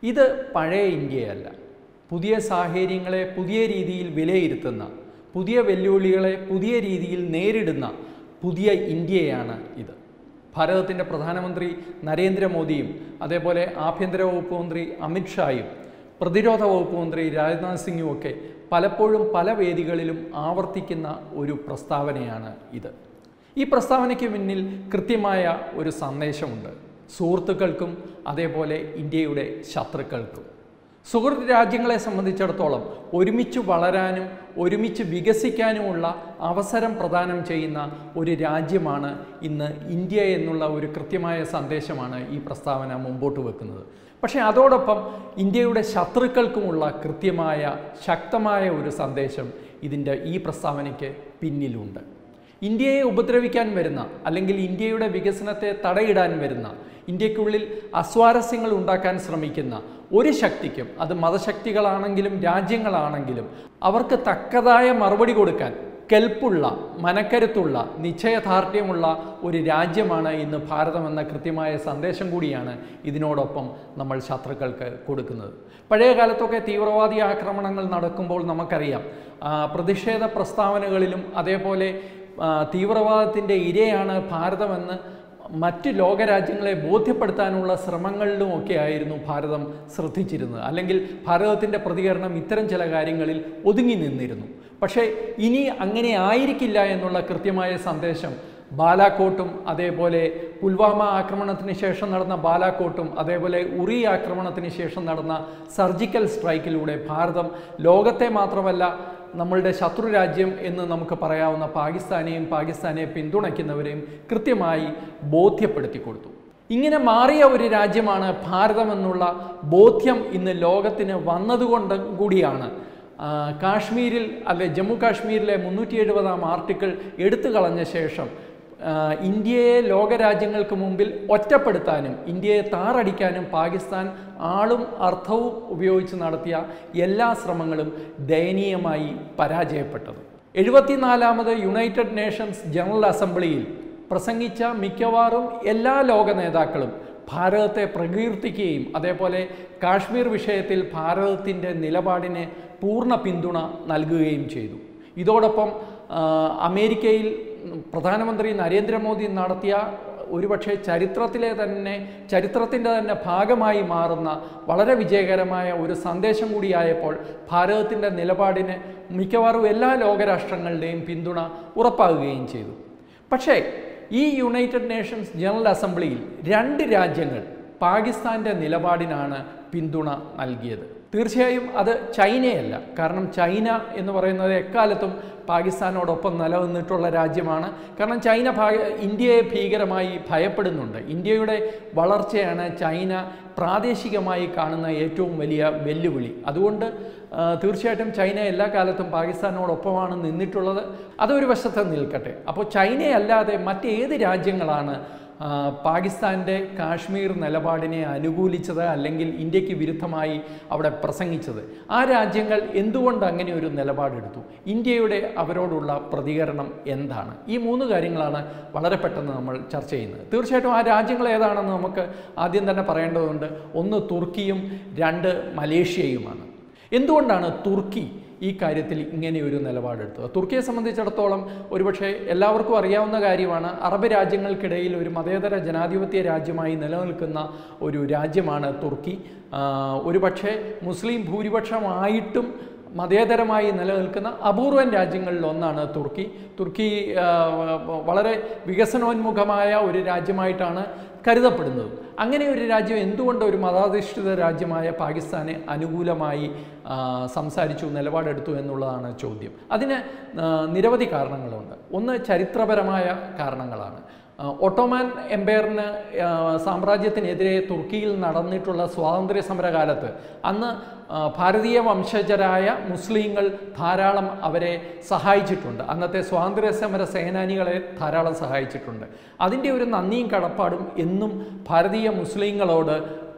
ഇത് പഴയ ഇന്ത്യയല്ല പുതിയ സാഹചര്യങ്ങളെ പുതിയ രീതിയിൽ വിലയിരുത്തുന്ന പുതിയ വെല്ലുവിളികളെ പുതിയ രീതിയിൽ നേരിടുന്ന പുതിയ ഇന്ത്യയാണ് ഇത് ഭാരതത്തിൻ്റെ പ്രധാനമന്ത്രി നരേന്ദ്രമോദിയും അതേപോലെ ആഭ്യന്തര വകുപ്പ് മന്ത്രി അമിത്ഷായും പ്രതിരോധ വകുപ്പ് മന്ത്രി രാജ്നാഥ് സിംഗും ഒക്കെ പലപ്പോഴും പല വേദികളിലും ആവർത്തിക്കുന്ന ഒരു പ്രസ്താവനയാണ് ഇത് ഈ പ്രസ്താവനയ്ക്ക് പിന്നിൽ കൃത്യമായ ഒരു സന്ദേശമുണ്ട് സുഹൃത്തുക്കൾക്കും അതേപോലെ ഇന്ത്യയുടെ ശത്രുക്കൾക്കും സുഹൃത്ത് രാജ്യങ്ങളെ സംബന്ധിച്ചിടത്തോളം ഒരുമിച്ച് വളരാനും ഒരുമിച്ച് വികസിക്കാനുമുള്ള അവസരം പ്രദാനം ചെയ്യുന്ന ഒരു രാജ്യമാണ് ഇന്ന് ഇന്ത്യ എന്നുള്ള ഒരു കൃത്യമായ സന്ദേശമാണ് ഈ പ്രസ്താവന മുമ്പോട്ട് വെക്കുന്നത് പക്ഷേ അതോടൊപ്പം ഇന്ത്യയുടെ ശത്രുക്കൾക്കുമുള്ള കൃത്യമായ ശക്തമായ ഒരു സന്ദേശം ഇതിൻ്റെ ഈ പ്രസ്താവനയ്ക്ക് പിന്നിലുണ്ട് ഇന്ത്യയെ ഉപദ്രവിക്കാൻ വരുന്ന അല്ലെങ്കിൽ ഇന്ത്യയുടെ വികസനത്തെ തടയിടാൻ വരുന്ന ഇന്ത്യക്കുള്ളിൽ അസ്വാരസ്യങ്ങൾ ഉണ്ടാക്കാൻ ശ്രമിക്കുന്ന ഒരു ശക്തിക്കും അത് മതശക്തികളാണെങ്കിലും രാജ്യങ്ങളാണെങ്കിലും അവർക്ക് തക്കതായ മറുപടി കൊടുക്കാൻ കെൽപ്പുള്ള മനക്കരുത്തുള്ള നിശ്ചയദാർഢ്യമുള്ള ഒരു രാജ്യമാണ് ഇന്ന് ഭാരതം എന്ന കൃത്യമായ സന്ദേശം കൂടിയാണ് ഇതിനോടൊപ്പം നമ്മൾ ശത്രുക്കൾക്ക് കൊടുക്കുന്നത് പഴയ കാലത്തൊക്കെ തീവ്രവാദി ആക്രമണങ്ങൾ നടക്കുമ്പോൾ നമുക്കറിയാം ആ, പ്രതിഷേധ പ്രസ്താവനകളിലും അതേപോലെ ആ, തീവ്രവാദത്തിൻ്റെ ഇരയാണ് ഭാരതമെന്ന് മറ്റ് ലോകരാജ്യങ്ങളെ ബോധ്യപ്പെടുത്താനുള്ള ശ്രമങ്ങളിലുമൊക്കെ ആയിരുന്നു ഭാരതം ശ്രദ്ധിച്ചിരുന്നത് അല്ലെങ്കിൽ ഭാരതത്തിൻ്റെ പ്രതികരണം ഇത്തരം ചില കാര്യങ്ങളിൽ ഒതുങ്ങി നിന്നിരുന്നു പക്ഷേ ഇനി അങ്ങനെ ആയിരിക്കില്ല എന്നുള്ള കൃത്യമായ സന്ദേശം ബാലാക്കോട്ടും അതേപോലെ പുൽവാമ ആക്രമണത്തിന് ശേഷം നടന്ന ബാലാക്കോട്ടും അതേപോലെ ഉറി ആക്രമണത്തിന് ശേഷം നടന്ന സർജിക്കൽ സ്ട്രൈക്കിലൂടെ ഭാരതം ലോകത്തെ മാത്രമല്ല നമ്മളുടെ ശത്രു രാജ്യം എന്ന് നമുക്ക് പറയാവുന്ന പാകിസ്ഥാനെയും പാകിസ്ഥാനെ പിന്തുണയ്ക്കുന്നവരെയും കൃത്യമായി ബോധ്യപ്പെടുത്തി കൊടുത്തു ഇങ്ങനെ മാറിയ ഒരു രാജ്യമാണ് ഭാരതം എന്നുള്ള ബോധ്യം ഇന്ന് ലോകത്തിന് വന്നതുകൊണ്ട് കൂടിയാണ് ആ, കാശ്മീരിൽ അല്ലെ ജമ്മു കാശ്മീരിലെ മുന്നൂറ്റി എഴുപതാം ആർട്ടിക്കിൾ എടുത്തു കളഞ്ഞ ശേഷം ആ, ഇന്ത്യയെ ലോകരാജ്യങ്ങൾക്ക് മുമ്പിൽ ഒറ്റപ്പെടുത്താനും ഇന്ത്യയെ താറടിക്കാനും പാകിസ്ഥാൻ ആളും അർത്ഥവും ഉപയോഗിച്ച് നടത്തിയ എല്ലാ ശ്രമങ്ങളും ദയനീയമായി പരാജയപ്പെട്ടത് എഴുപത്തിനാലാമത് യുണൈറ്റഡ് നേഷൻസ് ജനറൽ അസംബ്ലിയിൽ പ്രസംഗിച്ച മിക്കവാറും എല്ലാ ലോക നേതാക്കളും ഭാരതത്തെ പ്രകീർത്തിക്കുകയും അതേപോലെ കാശ്മീർ വിഷയത്തിൽ ഭാരതത്തിൻ്റെ നിലപാടിന് പൂർണ്ണ പിന്തുണ നൽകുകയും ചെയ്തു ഇതോടൊപ്പം ആ, അമേരിക്കയിൽ പ്രധാനമന്ത്രി നരേന്ദ്രമോദി നടത്തിയ ഒരുപക്ഷെ ചരിത്രത്തിലെ തന്നെ ചരിത്രത്തിൻ്റെ തന്നെ ഭാഗമായി മാറുന്ന വളരെ വിജയകരമായ ഒരു സന്ദേശം കൂടിയായപ്പോൾ ഭാരതത്തിൻ്റെ നിലപാടിന് മിക്കവാറും എല്ലാ ലോകരാഷ്ട്രങ്ങളുടെയും പിന്തുണ ഉറപ്പാകുകയും ചെയ്തു പക്ഷേ ഈ യുണൈറ്റഡ് നേഷൻസ് ജനറൽ അസംബ്ലിയിൽ രണ്ട് രാജ്യങ്ങൾ പാകിസ്ഥാൻ്റെ നിലപാടിനാണ് പിന്തുണ നൽകിയത് തീർച്ചയായും അത് ചൈനയല്ല കാരണം ചൈന എന്ന് പറയുന്നത് എക്കാലത്തും പാകിസ്ഥാനോടൊപ്പം നിലനിന്നിട്ടുള്ള രാജ്യമാണ് കാരണം ചൈന ഭാഗ ഇന്ത്യയെ ഭീകരമായി ഭയപ്പെടുന്നുണ്ട് ഇന്ത്യയുടെ വളർച്ചയാണ് ചൈന പ്രാദേശികമായി കാണുന്ന ഏറ്റവും വലിയ വെല്ലുവിളി അതുകൊണ്ട് ആ, തീർച്ചയായിട്ടും ചൈന എല്ലാ കാലത്തും പാകിസ്ഥാനോടൊപ്പമാണ് നിന്നിട്ടുള്ളത് അതൊരു വശത്ത് നിൽക്കട്ടെ അപ്പോൾ ചൈനയല്ലാതെ മറ്റേത് രാജ്യങ്ങളാണ് ആ, പാകിസ്ഥാൻ്റെ കാശ്മീർ നിലപാടിനെ അനുകൂലിച്ചത് അല്ലെങ്കിൽ ഇന്ത്യക്ക് വിരുദ്ധമായി അവിടെ പ്രസംഗിച്ചത് ആ രാജ്യങ്ങൾ എന്തുകൊണ്ട് അങ്ങനെ ഒരു നിലപാടെടുത്തു ഇന്ത്യയുടെ അവരോടുള്ള പ്രതികരണം എന്താണ് ഈ മൂന്ന് കാര്യങ്ങളാണ് വളരെ പെട്ടെന്ന് നമ്മൾ ചർച്ച ചെയ്യുന്നത് തീർച്ചയായിട്ടും ആ രാജ്യങ്ങൾ ഏതാണെന്ന് നമുക്ക് ആദ്യം തന്നെ പറയേണ്ടതുണ്ട് ഒന്ന് തുർക്കിയും രണ്ട് മലേഷ്യയുമാണ് എന്തുകൊണ്ടാണ് തുർക്കി ഈ കാര്യത്തിൽ ഇങ്ങനെ ഒരു നിലപാടെടുത്തത് തുർക്കിയെ സംബന്ധിച്ചിടത്തോളം ഒരുപക്ഷെ എല്ലാവർക്കും അറിയാവുന്ന കാര്യമാണ് അറബ് രാജ്യങ്ങൾക്കിടയിൽ ഒരു മതേതര ജനാധിപത്യ രാജ്യമായി നിലനിൽക്കുന്ന ഒരു രാജ്യമാണ് തുർക്കി ആ, ഒരുപക്ഷെ മുസ്ലിം ഭൂരിപക്ഷമായിട്ടും മതേതരമായി നിലനിൽക്കുന്ന അപൂർവൻ രാജ്യങ്ങളിൽ ഒന്നാണ് തുർക്കി തുർക്കി ആ, വളരെ വികസനോന്മുഖമായ ഒരു രാജ്യമായിട്ടാണ് കരുതപ്പെടുന്നത് അങ്ങനെ ഒരു രാജ്യം എന്തുകൊണ്ട് ഒരു മതാധിഷ്ഠിത രാജ്യമായ പാകിസ്ഥാനെ അനുകൂലമായി ആ, സംസാരിച്ചു നിലപാടെടുത്തു എന്നുള്ളതാണ് ചോദ്യം അതിന് ആ, നിരവധി കാരണങ്ങളുണ്ട് ഒന്ന് ചരിത്രപരമായ കാരണങ്ങളാണ് ആ, ഒട്ടോമാൻ എംപയറിന് ആ, സാമ്രാജ്യത്തിനെതിരെ തുർക്കിയിൽ നടന്നിട്ടുള്ള സ്വാതന്ത്ര്യ സമരകാലത്ത് അന്ന് ആ, ഭാരതീയ വംശജരായ മുസ്ലിങ്ങൾ ധാരാളം അവരെ സഹായിച്ചിട്ടുണ്ട് അന്നത്തെ സ്വാതന്ത്ര്യ സമര സേനാനികളെ ധാരാളം സഹായിച്ചിട്ടുണ്ട് അതിൻ്റെ ഒരു നന്ദിയും കടപ്പാടും എന്നും ഭാരതീയ മുസ്ലിങ്ങളോട്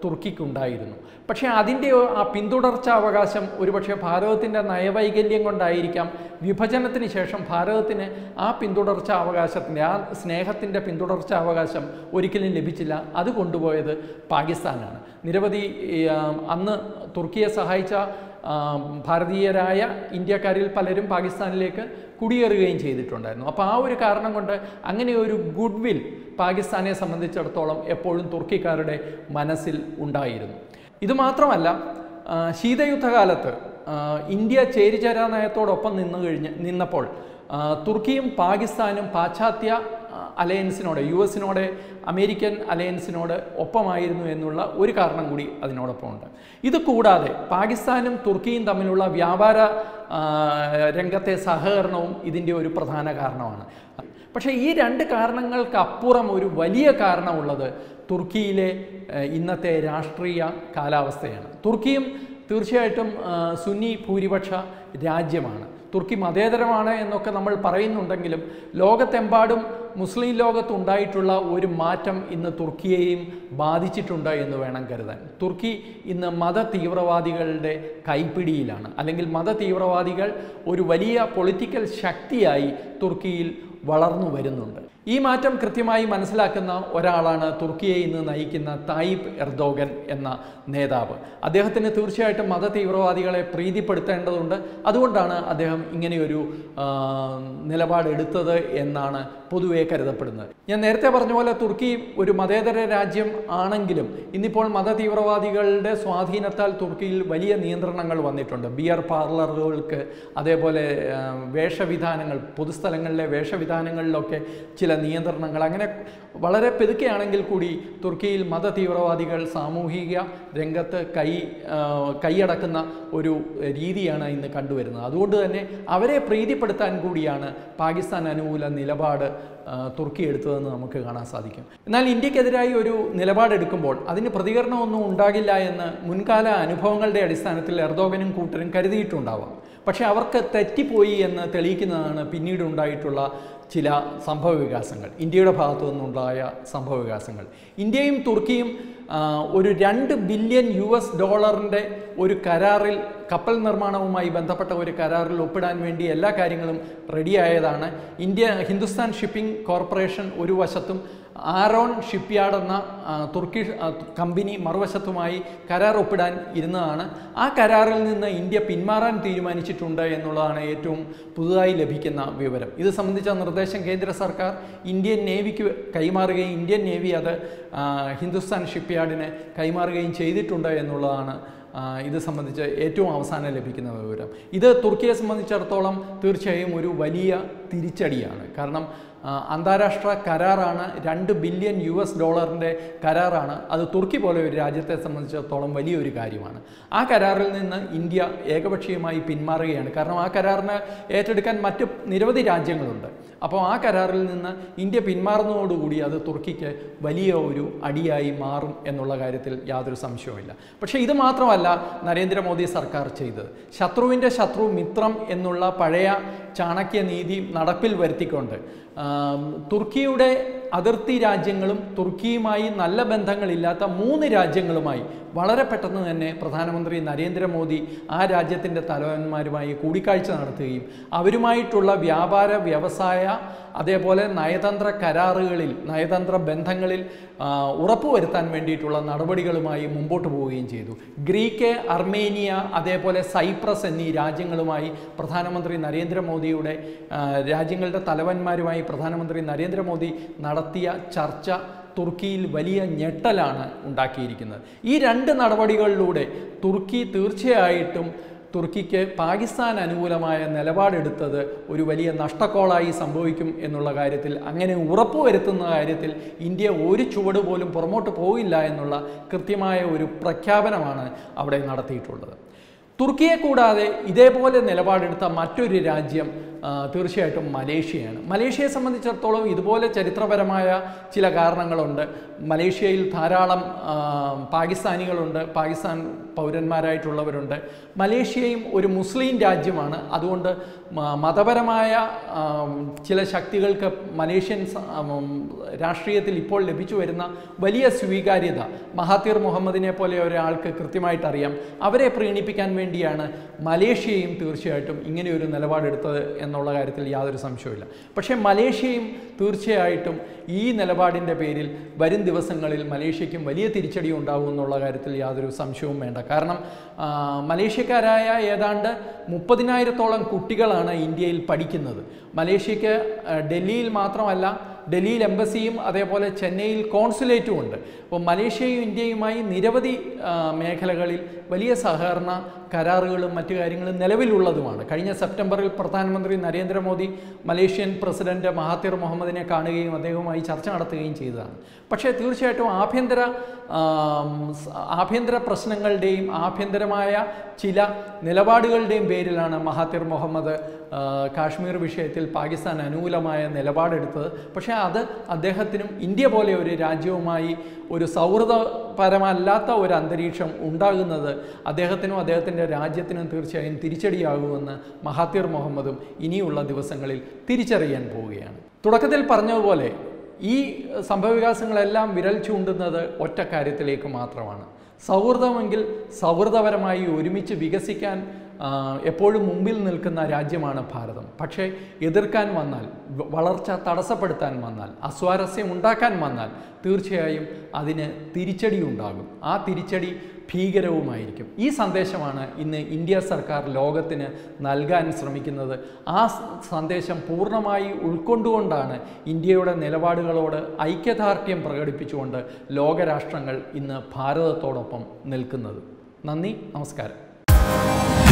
തുർക്കിക്കുണ്ടായിരുന്നു പക്ഷേ അതിൻ്റെ ആ പിന്തുടർച്ച അവകാശം ഒരുപക്ഷെ ഭാരതത്തിൻ്റെ നയവൈകല്യം കൊണ്ടായിരിക്കാം വിഭജനത്തിന് ശേഷം ഭാരതത്തിന് ആ പിന്തുടർച്ച അവകാശത്തിൻ്റെ ആ സ്നേഹത്തിൻ്റെ പിന്തുടർച്ച അവകാശം ഒരിക്കലും ലഭിച്ചില്ല അത് കൊണ്ടുപോയത് പാകിസ്ഥാനാണ് നിരവധി ഈ, ആ, അന്ന് തുർക്കിയെ സഹായിച്ച ആ, ഭാരതീയരായ ഇന്ത്യക്കാരിൽ പലരും പാകിസ്ഥാനിലേക്ക് കുടിയേറുകയും ചെയ്തിട്ടുണ്ടായിരുന്നു അപ്പോൾ ആ ഒരു കാരണം കൊണ്ട് അങ്ങനെ ഒരു ഗുഡ് വിൽ പാകിസ്ഥാനെ സംബന്ധിച്ചിടത്തോളം എപ്പോഴും തുർക്കിക്കാരുടെ മനസ്സിൽ ഉണ്ടായിരുന്നു ഇത് മാത്രമല്ല ആ, ശീതയുദ്ധകാലത്ത് ആ, ഇന്ത്യ ചേരിചേരാ നയത്തോടൊപ്പം നിന്ന് കഴിഞ്ഞ് നിന്നപ്പോൾ ആ, തുർക്കിയും പാകിസ്ഥാനും പാശ്ചാത്യ ആ, അലയൻസിനോട് യു എസിനോട് അമേരിക്കൻ അലയൻസിനോട് ഒപ്പമായിരുന്നു എന്നുള്ള ഒരു കാരണം കൂടി അതിനോടൊപ്പം ഉണ്ട് ഇത് കൂടാതെ പാകിസ്ഥാനും തുർക്കിയും തമ്മിലുള്ള വ്യാപാര ആ, രംഗത്തെ സഹകരണവും ഇതിൻ്റെ ഒരു പ്രധാന കാരണമാണ് പക്ഷേ ഈ രണ്ട് കാരണങ്ങൾക്ക് അപ്പുറം ഒരു വലിയ കാരണമുള്ളത് തുർക്കിയിലെ ഏഹ്, ഇന്നത്തെ രാഷ്ട്രീയ കാലാവസ്ഥയാണ് തുർക്കിയും തീർച്ചയായിട്ടും ആ, സുന്നി ഭൂരിപക്ഷ രാജ്യമാണ് തുർക്കി മതേതരമാണ് എന്നൊക്കെ നമ്മൾ പറയുന്നുണ്ടെങ്കിലും ലോകത്തെമ്പാടും മുസ്ലിം ലോകത്തുണ്ടായിട്ടുള്ള ഒരു മാറ്റം ഇന്ന് തുർക്കിയെയും ബാധിച്ചിട്ടുണ്ട് എന്ന് വേണം കരുതാൻ തുർക്കി ഇന്ന് മത തീവ്രവാദികളുടെ കൈപ്പിടിയിലാണ് അല്ലെങ്കിൽ മത തീവ്രവാദികൾ ഒരു വലിയ പൊളിറ്റിക്കൽ ശക്തിയായി തുർക്കിയിൽ വളർന്നു വരുന്നുണ്ട് ഈ മാറ്റം കൃത്യമായി മനസ്സിലാക്കുന്ന ഒരാളാണ് തുർക്കിയെ ഇന്ന് നയിക്കുന്ന തായിബ് എർദോഗൻ എന്ന നേതാവ് അദ്ദേഹത്തിന് തീർച്ചയായിട്ടും മത തീവ്രവാദികളെ പ്രീതിപ്പെടുത്തേണ്ടതുണ്ട് അതുകൊണ്ടാണ് അദ്ദേഹം ഇങ്ങനെയൊരു ആ, നിലപാടെടുത്തത് എന്നാണ് പൊതുവെ കരുതപ്പെടുന്നത് ഞാൻ നേരത്തെ പറഞ്ഞ പോലെ തുർക്കി ഒരു മതേതര രാജ്യം ആണെങ്കിലും ഇന്നിപ്പോൾ മത തീവ്രവാദികളുടെ സ്വാധീനത്താൽ തുർക്കിയിൽ വലിയ നിയന്ത്രണങ്ങൾ വന്നിട്ടുണ്ട് ബിയർ പാർലറുകൾക്ക് അതേപോലെ ആ, വേഷവിധാനങ്ങൾ പൊതുസ്ഥലങ്ങളിലെ വേഷവിധാനങ്ങളിലൊക്കെ ചില നിയന്ത്രണങ്ങൾ അങ്ങനെ വളരെ പെതുക്കെയാണെങ്കിൽ കൂടി തുർക്കിയിൽ മത തീവ്രവാദികൾ സാമൂഹിക രംഗത്ത് കൈ ആ, കൈയടക്കുന്ന ഒരു രീതിയാണ് ഇന്ന് കണ്ടുവരുന്നത് അതുകൊണ്ട് തന്നെ അവരെ പ്രീതിപ്പെടുത്താൻ കൂടിയാണ് പാകിസ്ഥാൻ അനുകൂല നിലപാട് ആ, തുർക്കി എടുത്തതെന്ന് നമുക്ക് കാണാൻ സാധിക്കും എന്നാൽ ഇന്ത്യക്കെതിരായി ഒരു നിലപാടെടുക്കുമ്പോൾ അതിന് പ്രതികരണമൊന്നും ഉണ്ടാകില്ല എന്ന് മുൻകാല അനുഭവങ്ങളുടെ അടിസ്ഥാനത്തിൽ എർദോഗനും കൂട്ടരും കരുതിയിട്ടുണ്ടാവാം പക്ഷേ അവർക്ക് തെറ്റിപ്പോയി എന്ന് തെളിയിക്കുന്നതാണ് പിന്നീട് ഉണ്ടായിട്ടുള്ള ചില സംഭവ വികാസങ്ങൾ ഇന്ത്യയുടെ ഭാഗത്തു നിന്നുണ്ടായ സംഭവ വികാസങ്ങൾ ഇന്ത്യയും തുർക്കിയും ആ, ഒരു രണ്ട് ബില്യൺ യു എസ് ഡോളറിൻ്റെ ഒരു കരാറിൽ കപ്പൽ നിർമ്മാണവുമായി ബന്ധപ്പെട്ട ഒരു കരാറിൽ ഒപ്പിടാൻ വേണ്ടി എല്ലാ കാര്യങ്ങളും റെഡിയായതാണ് ഇന്ത്യ ഹിന്ദുസ്ഥാൻ ഷിപ്പിംഗ് കോർപ്പറേഷൻ ഒരു വശത്തും ആരോൺ ഷിപ്പ്യാർഡ് എന്ന ആ, തുർക്കിഷ് ആ, കമ്പനി മറുവശത്തുമായി കരാർ ഒപ്പിടാൻ ഇരുന്നതാണ് ആ കരാറിൽ നിന്ന് ഇന്ത്യ പിന്മാറാൻ തീരുമാനിച്ചിട്ടുണ്ട് എന്നുള്ളതാണ് ഏറ്റവും പുതുതായി ലഭിക്കുന്ന വിവരം ഇത് സംബന്ധിച്ച നിർദ്ദേശം കേന്ദ്ര സർക്കാർ ഇന്ത്യൻ നേവിക്ക് കൈമാറുകയും ഇന്ത്യൻ നേവി അത് ആ, ഹിന്ദുസ്ഥാൻ ഷിപ്പ്യാർഡിന് കൈമാറുകയും ചെയ്തിട്ടുണ്ട് എന്നുള്ളതാണ് ആ, ഇത് സംബന്ധിച്ച് ഏറ്റവും അവസാനം ലഭിക്കുന്ന വിവരം ഇത് തുർക്കിയെ സംബന്ധിച്ചിടത്തോളം തീർച്ചയായും ഒരു വലിയ തിരിച്ചടിയാണ് കാരണം ആ, അന്താരാഷ്ട്ര കരാറാണ് രണ്ട് ബില്യൺ യു എസ് ഡോളറിൻ്റെ കരാറാണ് അത് തുർക്കി പോലെ ഒരു രാജ്യത്തെ സംബന്ധിച്ചിടത്തോളം വലിയൊരു കാര്യമാണ് ആ കരാറിൽ നിന്ന് ഇന്ത്യ ഏകപക്ഷീയമായി പിന്മാറുകയാണ് കാരണം ആ കരാറിന് ഏറ്റെടുക്കാൻ മറ്റ് നിരവധി രാജ്യങ്ങളുണ്ട് അപ്പോൾ ആ കരാറിൽ നിന്ന് ഇന്ത്യ പിന്മാറുന്നതോടുകൂടി അത് തുർക്കിക്ക് വലിയ ഒരു അടിയായി മാറും എന്നുള്ള കാര്യത്തിൽ യാതൊരു സംശയവുമില്ല പക്ഷേ ഇത് മാത്രമല്ല നരേന്ദ്രമോദി സർക്കാർ ചെയ്തത് ശത്രുവിൻ്റെ ശത്രു മിത്രം എന്നുള്ള പഴയ ചാണക്യ നീതി നടപ്പിൽ വരുത്തിക്കൊണ്ട് ആം, തുർക്കിയുടെ അതിർത്തി രാജ്യങ്ങളും തുർക്കിയുമായി നല്ല ബന്ധങ്ങളില്ലാത്ത മൂന്ന് രാജ്യങ്ങളുമായി വളരെ പെട്ടെന്ന് തന്നെ പ്രധാനമന്ത്രി നരേന്ദ്രമോദി ആ രാജ്യത്തിൻ്റെ തലവന്മാരുമായി കൂടിക്കാഴ്ച നടത്തുകയും അവരുമായിട്ടുള്ള വ്യാപാര വ്യവസായ അതേപോലെ നയതന്ത്ര കരാറുകളിൽ നയതന്ത്ര ബന്ധങ്ങളിൽ ആ, ഉറപ്പുവരുത്താൻ വേണ്ടിയിട്ടുള്ള നടപടികളുമായി മുമ്പോട്ട് പോവുകയും ചെയ്തു ഗ്രീക്ക് അർമേനിയ അതേപോലെ സൈപ്രസ് എന്നീ രാജ്യങ്ങളുമായി പ്രധാനമന്ത്രി നരേന്ദ്രമോദിയുടെ ആ, രാജ്യങ്ങളുടെ തലവന്മാരുമായി പ്രധാനമന്ത്രി നരേന്ദ്രമോദി നടത്തിയ ചർച്ച തുർക്കിയിൽ വലിയ ഞെട്ടലാണ് ഉണ്ടാക്കിയിരിക്കുന്നത് ഈ രണ്ട് നടപടികളിലൂടെ തുർക്കി തീർച്ചയായിട്ടും തുർക്കിക്ക് പാകിസ്ഥാൻ അനുകൂലമായ നിലപാടെടുത്തത് ഒരു വലിയ നഷ്ടക്കോളായി സംഭവിക്കും എന്നുള്ള കാര്യത്തിൽ അങ്ങനെ ഉറപ്പുവരുത്തുന്ന കാര്യത്തിൽ ഇന്ത്യ ഒരു ചുവട് പോലും പുറമോട്ട് പോകില്ല എന്നുള്ള കൃത്യമായ ഒരു പ്രഖ്യാപനമാണ് അവിടെ നടത്തിയിട്ടുള്ളത് തുർക്കിയെ കൂടാതെ ഇതേപോലെ നിലപാടെടുത്ത മറ്റൊരു രാജ്യം ആ, തീർച്ചയായിട്ടും മലേഷ്യയാണ് മലേഷ്യയെ സംബന്ധിച്ചിടത്തോളം ഇതുപോലെ ചരിത്രപരമായ ചില കാരണങ്ങളുണ്ട് മലേഷ്യയിൽ ധാരാളം ആ, പാകിസ്ഥാനികളുണ്ട് പാകിസ്ഥാൻ പൗരന്മാരായിട്ടുള്ളവരുണ്ട് മലേഷ്യയും ഒരു മുസ്ലിം രാജ്യമാണ് അതുകൊണ്ട് മ- മതപരമായ ആം, ചില ശക്തികൾക്ക് മലേഷ്യൻ സ- ആം, രാഷ്ട്രീയത്തിൽ ഇപ്പോൾ ലഭിച്ചു വരുന്ന വലിയ സ്വീകാര്യത മഹാത്തീർ മുഹമ്മദിനെ പോലെ ഒരാൾക്ക് കൃത്യമായിട്ട് അറിയാം അവരെ പ്രീണിപ്പിക്കാൻ വേണ്ടിയാണ് മലേഷ്യയും തീർച്ചയായിട്ടും ഇങ്ങനെ ഒരു നിലപാടെടുത്തത് എന്നുള്ള കാര്യത്തിൽ യാതൊരു സംശയവുമില്ല പക്ഷേ മലേഷ്യയും തീർച്ചയായിട്ടും ഈ നിലപാടിൻ്റെ പേരിൽ വരും ദിവസങ്ങളിൽ മലേഷ്യയ്ക്കും വലിയ തിരിച്ചടി ഉണ്ടാകും എന്നുള്ള കാര്യത്തിൽ യാതൊരു സംശയവും വേണ്ട കാരണം ആ, മലേഷ്യക്കാരായ ഏതാണ്ട് മുപ്പതിനായിരത്തോളം കുട്ടികളാണ് ഇന്ത്യയിൽ പഠിക്കുന്നത് മലേഷ്യക്ക് ആ, ഡൽഹിയിൽ മാത്രമല്ല ഡൽഹിയിൽ എംബസിയും അതേപോലെ ചെന്നൈയിൽ കോൺസുലേറ്റും ഉണ്ട് അപ്പോൾ മലേഷ്യയും ഇന്ത്യയുമായി നിരവധി ആ, മേഖലകളിൽ വലിയ സഹകരണ കരാറുകളും മറ്റു കാര്യങ്ങളും നിലവിലുള്ളതുമാണ് കഴിഞ്ഞ സെപ്റ്റംബറിൽ പ്രധാനമന്ത്രി നരേന്ദ്രമോദി മലേഷ്യൻ പ്രസിഡന്റ് മഹാത്തിർ മുഹമ്മദിനെ കാണുകയും അദ്ദേഹവുമായി ചർച്ച നടത്തുകയും ചെയ്തതാണ് പക്ഷേ തീർച്ചയായിട്ടും ആഭ്യന്തര ആം, സ- ആഭ്യന്തര പ്രശ്നങ്ങളുടെയും ആഭ്യന്തരമായ ചില നിലപാടുകളുടെയും പേരിലാണ് മഹാത്തിർ മുഹമ്മദ് ആ, കാശ്മീർ വിഷയത്തിൽ പാകിസ്ഥാൻ അനുകൂലമായ നിലപാടെടുത്തത് പക്ഷേ അത് അദ്ദേഹത്തിനും ഇന്ത്യ പോലെ ഒരു രാജ്യവുമായി ഒരു സൗഹൃദപരമല്ലാത്ത ഒരു അന്തരീക്ഷം ഉണ്ടാകുന്നത് അദ്ദേഹത്തിനും അദ്ദേഹത്തിൻ്റെ രാജ്യത്തിനും തീർച്ചയായും തിരിച്ചടിയാകുമെന്ന് മഹാത്തിർ മുഹമ്മദും ഇനിയുള്ള ദിവസങ്ങളിൽ തിരിച്ചറിയാൻ പോവുകയാണ് തുടക്കത്തിൽ പറഞ്ഞതുപോലെ ഈ സംഭവവികാസങ്ങളെല്ലാം വിരൽ ചൂണ്ടുന്നത് ഒറ്റ കാര്യത്തിലേക്ക് മാത്രമാണ് സൗഹൃദമെങ്കിൽ സൗഹൃദപരമായി ഒരുമിച്ച് വികസിക്കാൻ ആ, എപ്പോഴും മുമ്പിൽ നിൽക്കുന്ന രാജ്യമാണ് ഭാരതം പക്ഷേ എതിർക്കാൻ വന്നാൽ വ- വളർച്ച തടസ്സപ്പെടുത്താൻ വന്നാൽ അസ്വാരസ്യം ഉണ്ടാക്കാൻ വന്നാൽ തീർച്ചയായും അതിന് തിരിച്ചടി ഉണ്ടാകും ആ തിരിച്ചടി ഭീകരവുമായിരിക്കും ഈ സന്ദേശമാണ് ഇന്ന് ഇന്ത്യ സർക്കാർ ലോകത്തിന് നൽകാൻ ശ്രമിക്കുന്നത് ആ സ- സന്ദേശം പൂർണ്ണമായി ഉൾക്കൊണ്ടുകൊണ്ടാണ് ഇന്ത്യയുടെ നിലപാടുകളോട് ഐക്യദാർഢ്യം പ്രകടിപ്പിച്ചുകൊണ്ട് ലോകരാഷ്ട്രങ്ങൾ ഇന്ന് ഭാരതത്തോടൊപ്പം നിൽക്കുന്നത് നന്ദി നമസ്കാരം